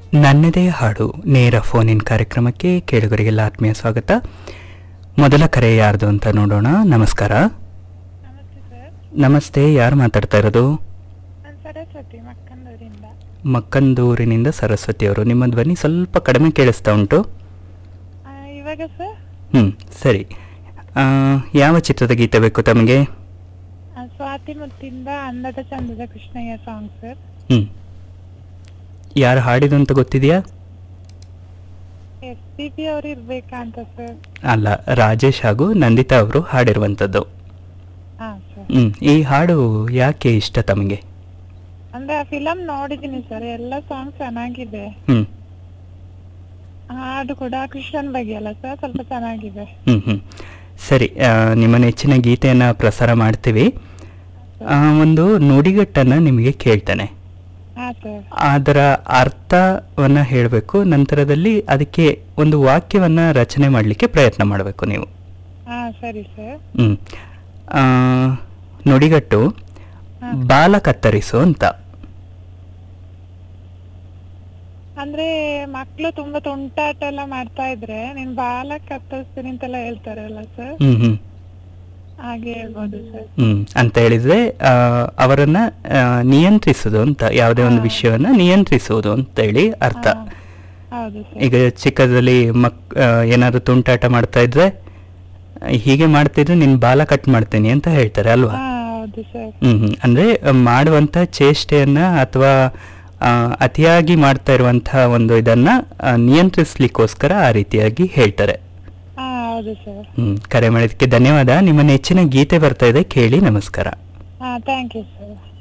ನನ್ನದೇ ಹಾಡು ನೇರ ಫೋನ್ ಇನ್ ಕಾರ್ಯಕ್ರಮಕ್ಕೆ ಕೇಳುಗರಿಗೆಲ್ಲ ಆತ್ಮೀಯ ಸ್ವಾಗತ ಮೊದಲ ಕರೆ ಯಾರ್ದು ಅಂತ ನೋಡೋಣ ನಮಸ್ಕಾರ ನಮಸ್ತೆ ಸರ್ ನಮಸ್ತೆ ಯಾರು ಮಾತಾಡ್ತಾ ಇರೋದು ನಾನು ಸರಸ್ವತಿ ಮಕ್ಕಂದೂರಿಂದ ಮಕ್ಕಂದೂರಿನಿಂದ ಸರಸ್ವತಿ ಅವರು ನಿಮ್ಮ ಧ್ವನಿ ಸ್ವಲ್ಪ ಕಡಿಮೆ ಕೇಳಿಸ್ತಾ ಉಂಟು ಆ, ಇವಾಗ ಸರ್ ಹ್ಞೂ ಸರಿ ಆ, ಯಾವ ಚಿತ್ರದ ಗೀತೆ ಬೇಕು ತಮಗೆ ಆ, ಸ್ವಾತಿ ಮುತ್ತಿಂದ ಅಂದದ ಚಂದದ ಕೃಷ್ಣಯ್ಯ ಸಾಂಗ್ ಸರ್ ಹ್ಞೂ ಯಾರು ಹಾಡಿದು ಅಂತ ಗೊತ್ತಿದೆಯಾ ಎಸ್ ಪಿ ಪಿ ಅವ್ರು ಇರ್ಬೇಕಾ ಅಂತ ಸರ್ ಅಲ್ಲ ರಾಜೇಶ್ ಹಾಗೂ ನಂದಿತಾ ಅವರು ಹಾಡಿರುವಂಥದ್ದು ಹಾ ಸರ್ ಹ್ಞೂ ಈ ಹಾಡು ಯಾಕೆ ಇಷ್ಟ ತಮಗೆ ಅಂದ್ರೆ ಆ ಫಿಲಂ ನೋಡಿದೀನಿ ಸರ್ ಎಲ್ಲ ಸಾಂಗ್ ಚೆನ್ನಾಗಿದೆ ಹ್ಞೂ ಹಾಡು ಕೂಡ ಕೃಷ್ಣನ್ ಬಗ್ಗೆ ಅಲ್ಲ ಸರ್ ಸ್ವಲ್ಪ ಚೆನ್ನಾಗಿದೆ ಹ್ಮ್ ಹ್ಮ್ ಸರಿ ಆ, ನಿಮ್ಮ ನೆಚ್ಚಿನ ಗೀತೆಯನ್ನು ಪ್ರಸಾರ ಮಾಡ್ತೀವಿ ಆ, ಒಂದು ನುಡಿಗಟ್ಟನ್ನು ನಿಮಗೆ ಕೇಳ್ತೇನೆ ಹಾ ಸರ್ ಅದರ ಅರ್ಥವನ್ನು ಹೇಳಬೇಕು ನಂತರದಲ್ಲಿ ಅದಕ್ಕೆ ಒಂದು ವಾಕ್ಯವನ್ನು ರಚನೆ ಮಾಡಲಿಕ್ಕೆ ಪ್ರಯತ್ನ ಮಾಡಬೇಕು ನೀವು ಹಾ ಸರಿ ಸರ್ ಹ್ಮ್ ಆ, ನುಡಿಗಟ್ಟು ಹಾ. ಬಾಲ ಕತ್ತರಿಸು ಅಂತ ಅಂದ್ರೆ ಮಕ್ಳು ತುಂಬಾ ತುಂಟಾಟ ಎಲ್ಲ ಮಾಡ್ತಾ ಇದ್ರೆ ನೀನ್ ಬಾಲ ಕತ್ತರಿಸ್ತೀನಿ ಅಂತೆಲ್ಲ ಹೇಳ್ತಾರಲ್ಲ ಸರ್ ಹ್ಮ್ ಹ್ಮ್ ಹಾಗೆ ಹೇಳ್ಬೋದು ಸರ್ ಹ್ಮ್ ಅಂತ ಹೇಳಿದ್ರೆ ಆ, ಅವರನ್ನ ಆ, ನಿಯಂತ್ರಿಸುವುದು ಅಂತ ಯಾವುದೇ ಒಂದು ಹಾ. ವಿಷಯವನ್ನ ನಿಯಂತ್ರಿಸುವುದು ಅಂತ ಹೇಳಿ ಅರ್ಥ ಹಾ. ಹೌದು ಸರ್ ಈಗ ಚಿಕ್ಕದಲ್ಲಿ ಮಕ್ ಆ, ಏನಾದ್ರು ತುಂಟಾಟ ಮಾಡ್ತಾ ಇದ್ರೆ ಆ, ಹೀಗೆ ಮಾಡ್ತಿದ್ರೆ ನಿನ್ ಬಾಲ ಕಟ್ ಮಾಡ್ತೀನಿ ಅಂತ ಹೇಳ್ತಾರೆ ಅಲ್ವಾ ಹಾ ಹೌದು ಸರ್ ಹ್ಮ್ ಹ್ಮ್ ಅಂದ್ರೆ ಆ, ಮಾಡುವಂತ ಚೇಷ್ಟೆಯನ್ನ ಅಥವಾ ಆ, ಅತಿಯಾಗಿ ಮಾಡ್ತಾ ಇರುವಂತಹ ಒಂದು ಇದನ್ನ ಆ, ನಿಯಂತ್ರಿಸ್ಲಿಕ್ಕೋಸ್ಕರ ಆ ರೀತಿಯಾಗಿ ಹೇಳ್ತಾರೆ ಹಾ ಹೌದು ಸರ್ ಹ್ಮ್ ಕರೆ ಮಾಡಿದಕ್ಕೆ ಧನ್ಯವಾದ ನಿಮ್ಮ ನೆಚ್ಚಿನ ಗೀತೆ ಬರ್ತಾ ಇದೆ ಕೇಳಿ ನಮಸ್ಕಾರ ಹಾ ಥ್ಯಾಂಕ್ ಯು ಸರ್